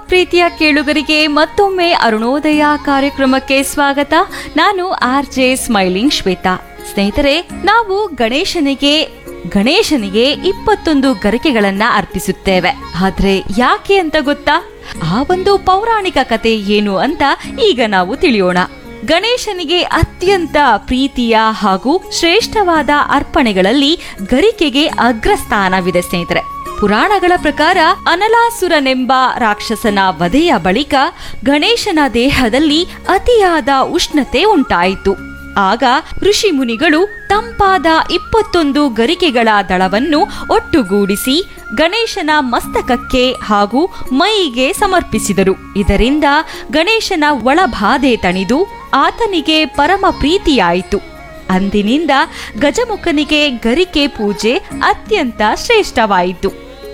ಪ್ರೀತಿಯ ಕೇಳುಗರಿಗೆ ಮತ್ತೊಮ್ಮೆ ಅರುಣೋದಯ ಕಾರ್ಯಕ್ರಮಕ್ಕೆ ಸ್ವಾಗತ ನಾನು ಆರ್ ಜೆ ಸ್ಮೈಲಿಂಗ್ ಶ್ವೇತಾ ಸ್ನೇಹಿತರೆ ನಾವು ಗಣೇಶನಿಗೆ ಗಣೇಶನಿಗೆ ಇಪ್ಪತ್ತೊಂದು ಗರಿಕೆಗಳನ್ನ ಅರ್ಪಿಸುತ್ತೇವೆ ಆದ್ರೆ ಯಾಕೆ ಅಂತ ಗೊತ್ತಾ ಆ ಒಂದು ಪೌರಾಣಿಕ ಕತೆ ಏನು ಅಂತ ಈಗ ನಾವು ತಿಳಿಯೋಣ ಗಣೇಶನಿಗೆ ಅತ್ಯಂತ ಪ್ರೀತಿಯ ಹಾಗೂ ಶ್ರೇಷ್ಠವಾದ ಅರ್ಪಣೆಗಳಲ್ಲಿ ಗರಿಕೆಗೆ ಅಗ್ರಸ್ಥಾನವಿದೆ ಸ್ನೇಹಿತರೆ ಪುರಾಣಗಳ ಪ್ರಕಾರ ಅನಲಾಸುರನೆಂಬ ರಾಕ್ಷಸನ ವಧೆಯ ಬಳಿಕ ಗಣೇಶನ ದೇಹದಲ್ಲಿ ಅತಿಯಾದ ಉಷ್ಣತೆ ಉಂಟಾಯಿತು ಆಗ ಋಷಿ ಮುನಿಗಳು ತಂಪಾದ ಇಪ್ಪತ್ತೊಂದು ಗರಿಕೆಗಳ ದಳವನ್ನು ಒಟ್ಟುಗೂಡಿಸಿ ಗಣೇಶನ ಮಸ್ತಕಕ್ಕೆ ಹಾಗೂ ಮೈಗೆ ಸಮರ್ಪಿಸಿದರು ಇದರಿಂದ ಗಣೇಶನ ಒಳಬಾಧೆ ತಣಿದು ಆತನಿಗೆ ಪರಮ ಪ್ರೀತಿಯಾಯಿತು ಅಂದಿನಿಂದ ಗಜಮುಖನಿಗೆ ಗರಿಕೆ ಪೂಜೆ ಅತ್ಯಂತ ಶ್ರೇಷ್ಠವಾಯಿತು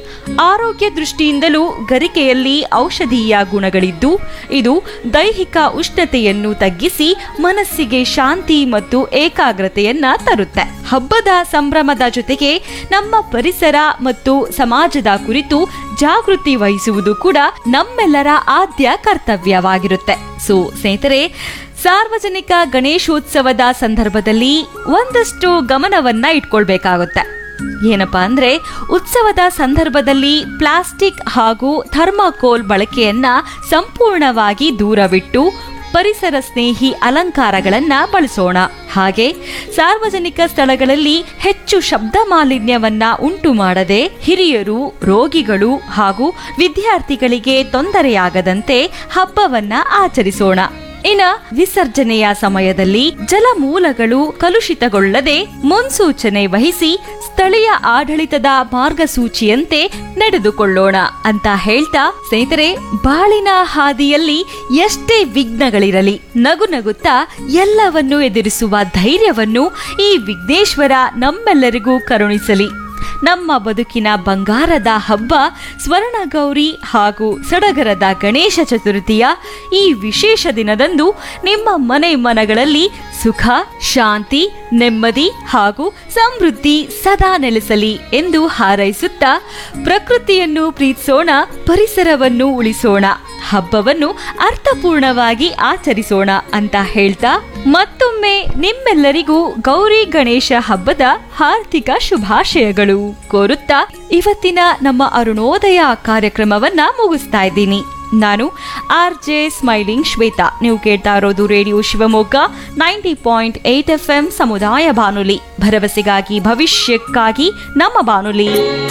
ಆರೋಗ್ಯ ದೃಷ್ಟಿಯಿಂದಲೂ ಗರಿಕೆಯಲ್ಲಿ ಔಷಧೀಯ ಗುಣಗಳಿದ್ದು ಇದು ದೈಹಿಕ ಉಷ್ಣತೆಯನ್ನು ತಗ್ಗಿಸಿ ಮನಸ್ಸಿಗೆ ಶಾಂತಿ ಮತ್ತು ಏಕಾಗ್ರತೆಯನ್ನ ತರುತ್ತೆ ಹಬ್ಬದ ಸಂಭ್ರಮದ ಜೊತೆಗೆ ನಮ್ಮ ಪರಿಸರ ಮತ್ತು ಸಮಾಜದ ಕುರಿತು ಜಾಗೃತಿ ವಹಿಸುವುದು ಕೂಡ ನಮ್ಮೆಲ್ಲರ ಆದ್ಯ ಕರ್ತವ್ಯವಾಗಿರುತ್ತೆ ಸೊ ಸ್ನೇಹಿತರೆ ಸಾರ್ವಜನಿಕ ಗಣೇಶೋತ್ಸವದ ಸಂದರ್ಭದಲ್ಲಿ ಒಂದಷ್ಟು ಗಮನವನ್ನ ಇಟ್ಕೊಳ್ಬೇಕಾಗುತ್ತೆ ಏನಪ್ಪಾ ಅಂದ್ರೆ ಉತ್ಸವದ ಸಂದರ್ಭದಲ್ಲಿ ಪ್ಲಾಸ್ಟಿಕ್ ಹಾಗೂ ಥರ್ಮಾಕೋಲ್ ಬಳಕೆಯನ್ನ ಸಂಪೂರ್ಣವಾಗಿ ದೂರವಿಟ್ಟು ಪರಿಸರ ಸ್ನೇಹಿ ಅಲಂಕಾರಗಳನ್ನ ಬಳಸೋಣ ಹಾಗೆ ಸಾರ್ವಜನಿಕ ಸ್ಥಳಗಳಲ್ಲಿ ಹೆಚ್ಚು ಶಬ್ದ ಮಾಲಿನ್ಯವನ್ನ ಉಂಟು ಮಾಡದೆ ಹಿರಿಯರು ರೋಗಿಗಳು ಹಾಗೂ ವಿದ್ಯಾರ್ಥಿಗಳಿಗೆ ತೊಂದರೆಯಾಗದಂತೆ ಹಬ್ಬವನ್ನ ಆಚರಿಸೋಣ ಇನ್ನ ವಿಸರ್ಜನೆಯ ಸಮಯದಲ್ಲಿ ಜಲಮೂಲಗಳು ಕಲುಷಿತಗೊಳ್ಳದೆ ಮುನ್ಸೂಚನೆ ವಹಿಸಿ ಸ್ಥಳೀಯ ಆಡಳಿತದ ಮಾರ್ಗಸೂಚಿಯಂತೆ ನಡೆದುಕೊಳ್ಳೋಣ ಅಂತ ಹೇಳ್ತಾ ಸ್ನೇಹಿತರೆ ಬಾಳಿನ ಹಾದಿಯಲ್ಲಿ ಎಷ್ಟೇ ವಿಘ್ನಗಳಿರಲಿ ನಗು ನಗುತ್ತಾ ಎಲ್ಲವನ್ನೂ ಎದುರಿಸುವ ಧೈರ್ಯವನ್ನು ಈ ವಿಘ್ನೇಶ್ವರ ನಮ್ಮೆಲ್ಲರಿಗೂ ಕರುಣಿಸಲಿ ನಮ್ಮ ಬದುಕಿನ ಬಂಗಾರದ ಹಬ್ಬ ಸ್ವರ್ಣಗೌರಿ ಹಾಗೂ ಸಡಗರದ ಗಣೇಶ ಚತುರ್ಥಿಯ ಈ ವಿಶೇಷ ದಿನದಂದು ನಿಮ್ಮ ಮನೆ ಮನಗಳಲ್ಲಿ ಸುಖ ಶಾಂತಿ ನೆಮ್ಮದಿ ಹಾಗೂ ಸಮೃದ್ಧಿ ಸದಾ ನೆಲೆಸಲಿ ಎಂದು ಹಾರೈಸುತ್ತಾ ಪ್ರಕೃತಿಯನ್ನು ಪ್ರೀತಿಸೋಣ ಪರಿಸರವನ್ನು ಉಳಿಸೋಣ ಹಬ್ಬವನ್ನು ಅರ್ಥಪೂರ್ಣವಾಗಿ ಆಚರಿಸೋಣ ಅಂತ ಹೇಳ್ತಾ ಮತ್ತೊಮ್ಮೆ ನಿಮ್ಮೆಲ್ಲರಿಗೂ ಗೌರಿ ಗಣೇಶ ಹಬ್ಬದ ಹಾರ್ದಿಕ ಶುಭಾಶಯಗಳು ಕೋರುತ್ತಾ ಇವತ್ತಿನ ನಮ್ಮ ಅರುಣೋದಯ ಕಾರ್ಯಕ್ರಮವನ್ನ ಮುಗಿಸ್ತಾ ಇದ್ದೀನಿ ನಾನು ಆರ್ ಜೆ ಸ್ಮೈಲಿಂಗ್ ಶ್ವೇತಾ ನೀವು ಕೇಳ್ತಾ ಇರೋದು radio Shivamogga ninety point eight F M ಸಮುದಾಯ ಬಾನುಲಿ ಭರವಸೆಗಾಗಿ ಭವಿಷ್ಯಕ್ಕಾಗಿ ನಮ್ಮ ಬಾನುಲಿ